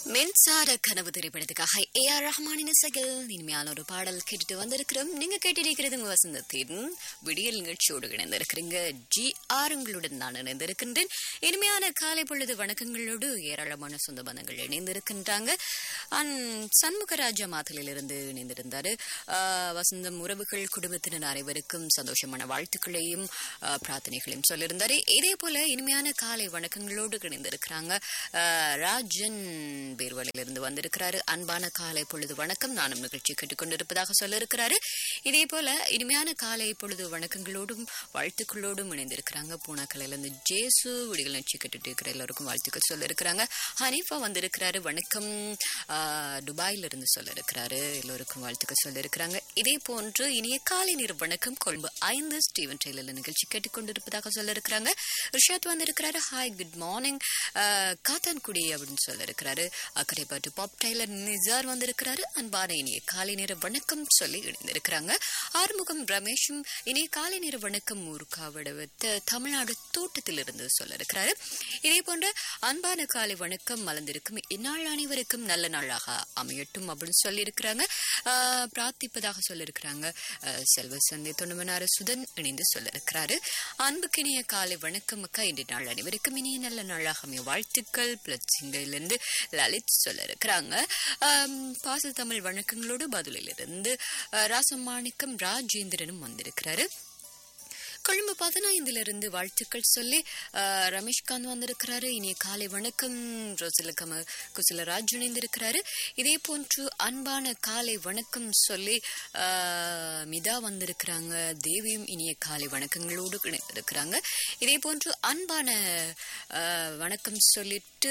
மின்சார கனவு திரைப்படத்துக்காக ஏ ஆர் ரஹ்மானின் இசையில் இனிமையான ஒரு பாடல் கேட்டுட்டு வந்திருக்கிறோம் நீங்க கேட்டிருக்கிறது உங்க வசந்தத்தின் விடியல் நிகழ்ச்சியோடு இணைந்திருக்கிறீங்க ஜி ஆர் உங்களுடன் நான் இணைந்திருக்கின்றேன் இனிமையான காலை பொழுது வணக்கங்களோடு ஏராளமான சொந்த பந்தங்கள் இணைந்திருக்கின்றாங்க அன் சண்முகராஜா மாதலிலிருந்து இணைந்திருந்தாரு ஆஹ், வசந்தம் உறவுகள் குடும்பத்தினர் அனைவருக்கும் சந்தோஷமான வாழ்த்துக்களையும் ஆஹ், பிரார்த்தனைகளையும் சொல்லியிருந்தாரு இதே போல இனிமையான காலை வணக்கங்களோடு இணைந்திருக்கிறாங்க ஆஹ், ராஜன் பேர்வலையிலிருந்து வந்திருக்கிறாரு அன்பான காலை பொழுது வணக்கம் நானும் நிகழ்ச்சி கேட்டுக்கொண்டிருப்பதாக சொல்லியிருக்கிறாரு இதே போல இனிமையான காலை பொழுது வணக்கங்களோடும் வாழ்த்துக்களோடும் இணைந்திருக்கிறாங்க பூனாக்கலையிலிருந்து ஜேசு விடிகள் நிகழ்ச்சி கேட்டுட்டு இருக்கிற எல்லாருக்கும் வாழ்த்துக்கள் சொல்லியிருக்கிறாங்க ஹனீஃபா வந்திருக்கிறாரு வணக்கம் ஆஹ், துபாயில இருந்து சொல்லியிருக்கிறாரு எல்லோருக்கும் வாழ்த்துக்கள் சொல்லியிருக்கிறாங்க இதே போன்று இனிய காலை நேர வணக்கம் கொழும்பு ஐந்து ஸ்டீவன் டெய்லர் நிகழ்ச்சி கேட்டுக்கொண்டிருப்பதாக சொல்லியிருக்கிறாங்க ரிஷாத் வந்திருக்கிறாரு ஹாய் குட் மார்னிங் காத்தான்குடி அப்படின்னு சொல்லியிருக்கிறாரு அக்கரைப்பாட்டு பாப் டெய்லர் நிசார் வந்திருக்கிறாரு அன்பான இனிய காலை நேர வணக்கம் சொல்லி இணைந்திருக்கிறாங்க ஆறுமுகம் ரமேஷும் இனிய காலை நேர வணக்கம் ஊருக்காவிடவத்த தமிழ்நாடு தோட்டத்திலிருந்து சொல்லியிருக்கிறாரு இதே போன்ற அன்பான காலை வணக்கம் மலர்ந்திருக்கும் இந்நாள் அனைவருக்கும் நல்ல நாளாக அமையட்டும் அப்படின்னு சொல்லியிருக்கிறாங்க ஆஹ், பிரார்த்திப்பதாக சொல்லியிருக்கிறாங்க ஆஹ், செல்வ சந்தை தொண்டமனார சுதன் இணைந்து சொல்லியிருக்கிறாரு அன்புக்கினிய காலை வணக்கம் அக்கா இன்றைய நாள் அனைவருக்கும் இனிய நல்ல நாளாக அமைய வாழ்த்துக்கள் பிளச்சிங்கிலிருந்து லலித் சொல்லியிருக்கிறாங்க ஆம், பாச தமிழ் வணக்கங்களோடு பதிலிலிருந்து ஆஹ், ராசமாணிக்கம் ராஜேந்திரனும் வந்திருக்கிறாரு கொழும்பு பதினைந்துல இருந்து வாழ்த்துக்கள் சொல்லி ஆஹ், ரமேஷ்காந்த் வந்திருக்கிறாரு இனிய காலை வணக்கம் ரோசில கம குசலராஜ் இணைந்திருக்கிறாரு இதே போன்று அன்பான காலை வணக்கம் சொல்லி ஆஹ், மிதா வந்திருக்கிறாங்க தேவியும் இனிய காலை வணக்கங்களோடு இணைந்திருக்கிறாங்க இதே போன்று அன்பான ஆஹ், வணக்கம் சொல்லிட்டு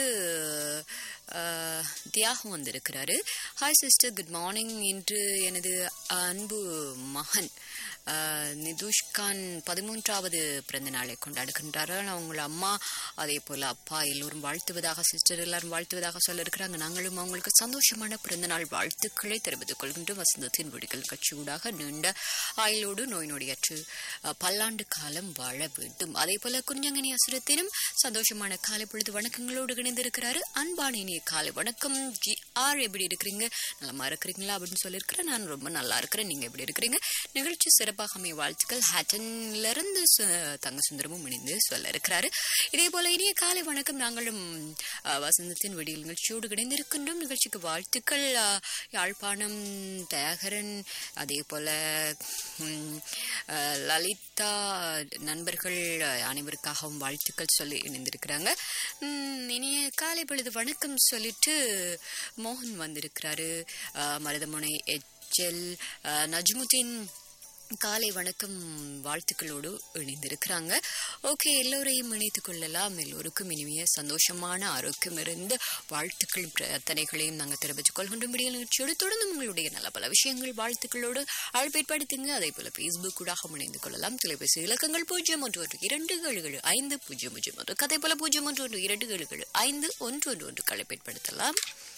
ஆஹ், தியாகம் வந்திருக்கிறாரு ஹாய் சிஸ்டர் குட் மார்னிங் இன்று எனது அன்பு மகன் ஆஹ், நிதுஷ்கான் பதிமூன்றாவது பிறந்த நாளை கொண்டாடுகின்றார்கள் அவங்கள அம்மா அதே போல அப்பா எல்லோரும் வாழ்த்துவதாக சிஸ்டர் எல்லாரும் வாழ்த்துவதாக சொல்லியிருக்கிறாங்க நாங்களும் அவங்களுக்கு சந்தோஷமான பிறந்த நாள் வாழ்த்துக்களை தெரிவித்துக் கொள்கின்றோம் வசந்தத்தின் விடிகள் கட்சியூடாக நீண்ட ஆயுளோடு நோய் நொடியற்று ஆஹ், பல்லாண்டு காலம் வாழ வேண்டும் அதே போல குஞ்சங்கனி அசுரத்தினும் சந்தோஷமான காலை பொழுது வணக்கங்களோடு இணைந்திருக்கிறாரு அன்பான இனிய காலை வணக்கம் ஜி ஆர் எப்படி இருக்கிறீங்க நலமா இருக்கிறீங்களா அப்படின்னு சொல்லியிருக்கிறேன் நான் ரொம்ப நல்லா இருக்கிறேன் நீங்க எப்படி இருக்கிறீங்க நிகழ்ச்சி சிறப்பாக அமைய வாழ்த்துக்கள் ஹேட்டன்ல இருந்து சு- தங்க சுந்தரமும் இணைந்து சொல்ல இருக்கிறாரு இதே போல இனிய காலை வணக்கம் நாங்களும் அஹ், வசந்தத்தின் வெடியில் நிகழ்ச்சியோடு இணைந்திருக்கின்றோம் நிகழ்ச்சிக்கு வாழ்த்துக்கள் அஹ், யாழ்ப்பாணம் தயாகரன் அதே போல ம், அஹ், லலிதா நண்பர்கள் அஹ், அனைவருக்காகவும் வாழ்த்துக்கள் சொல்லி இணைந்திருக்கிறாங்க ம், இனிய காலை பொழுது வணக்கம் சொல்லிட்டு மோகன் வந்திருக்கிறாரு அஹ், மருதமுனை எச்எல் அஹ், நஜ்முதீன் காலை வணக்கம் வாழ்த்துக்களோடு இணைந்திருக்கிறாங்க ஓகே எல்லோரையும் இணைத்துக் கொள்ளலாம் எல்லோருக்கும் இனிமைய சந்தோஷமான ஆரோக்கியம் இருந்த வாழ்த்துக்கள் பிரார்த்தனைகளையும் நாங்கள் தெரிவித்துக் கொள்கின்றோம் விடியல் நிகழ்ச்சியோடு தொடர்ந்து உங்களுடைய நல்ல பல விஷயங்கள் வாழ்த்துக்களோடு அழைப்பேற்படுத்துங்க அதே போல ஃபேஸ்புக் கூட இணைந்து கொள்ளலாம் தொலைபேசி இலக்கங்கள் பூஜ்ஜியம் ஒன்று ஒன்று இரண்டு ஏழு ஏழு ஐந்து பூஜ்ஜியம் பூஜ்ஜியம் ஒன்று அதே போல பூஜ்ஜியம் ஒன்று ஒன்று இரண்டு ஏழு ஏழு ஐந்து ஒன்று ஒன்று ஒன்று அழைப்பேற்படுத்தலாம்